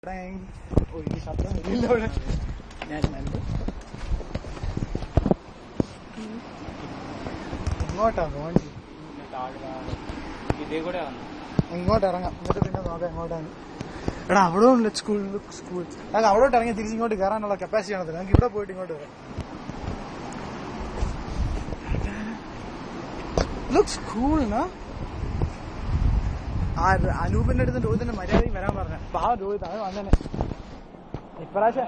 Bang. ഓ ഈ ശബ്ദം വരില്ല ഇവിടെ ഞാൻ നല്ല ഇങ്ങോട്ടാ പോണ്ടി ഇതേ കൂടെ വന്നു ഇങ്ങോട്ട് ഇറങ്ങാം എന്നിട്ട് പിന്നെ നോക്കാം എങ്ങോട്ടാണ് എടാ അവിടെ ഉണ്ട് സ്കൂൾ സ്കൂൾ ഞങ്ങൾക്ക് അവിടോട്ട് ഇറങ്ങി തിരിച്ച് ഇങ്ങോട്ട് കയറാനുള്ള കപ്പാസിറ്റി ആണ് ഞങ്ങൾക്ക് ഇവിടെ പോയിട്ട് ഇങ്ങോട്ട് വരാം ലുക്സ് കൂൾ നാ ആ അനൂപിന്റെ അടുത്ത് രോഹിത്തിന്റെ മര്യാദയ്ക്ക് വരാൻ പറഞ്ഞ പാവ രോഹിത് അത് വന്നെ ഇപ്രാവശ്യം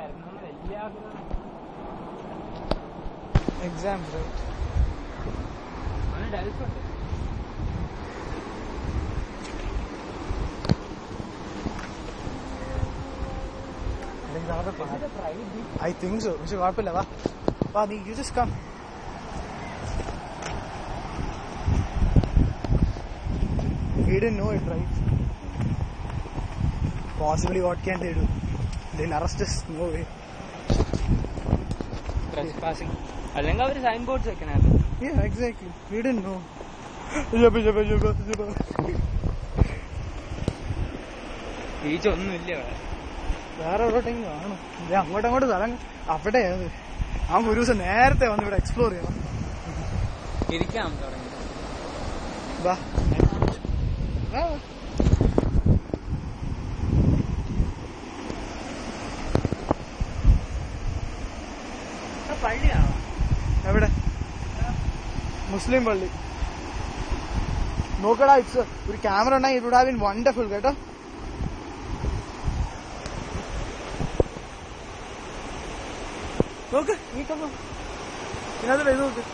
എക്സാം ഐ തിങ്ക് സോ പക്ഷെ കുഴപ്പമില്ല വാ വാ നീ you just come We didn't know it, right? Possibly, what can they do? They'll arrest us. No way. Passing അല്ലെങ്കിൽ അവര് സൈൻ ബോർഡ്സ് വെക്കണല്ലോ Yeah, exactly. We didn't know. Jabba, jabba, jabba, jabba. Beach ഒന്നുമില്ല അവിടെ വേറെ എവിടെയെങ്കിലും കാണും ഇത് അങ്ങോട്ട് അങ്ങോട്ട് സ്ഥലം അവിടെ അത് ആ ഒരു ദിവസം നേരത്തെ വന്ന് ഇവിടെ എക്സ്പ്ലോർ ചെയ്യണം ഇരിക്കാം തുടങ്ങി വാ വാ. പള്ളിയാണോ എവിടെ മുസ്ലിം പള്ളി നോക്കടാ ഇറ്റ്സ് ഒരു ക്യാമറ ഉണ്ടെങ്കിൽ it would have been wonderful കേട്ടോ നോക്ക് നീ കമ്മ ഇതിനകത്ത് ഇത് നോക്ക്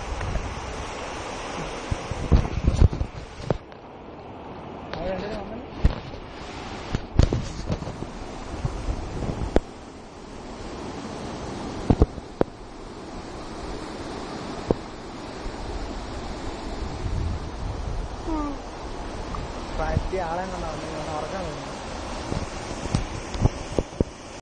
അത് രണ്ടിനും വന്നല്ലോ. പറ്റിയ ആളെ കൊണ്ടാ വന്നത്. അവനെ ഉറക്കാൻ തോന്നുന്നു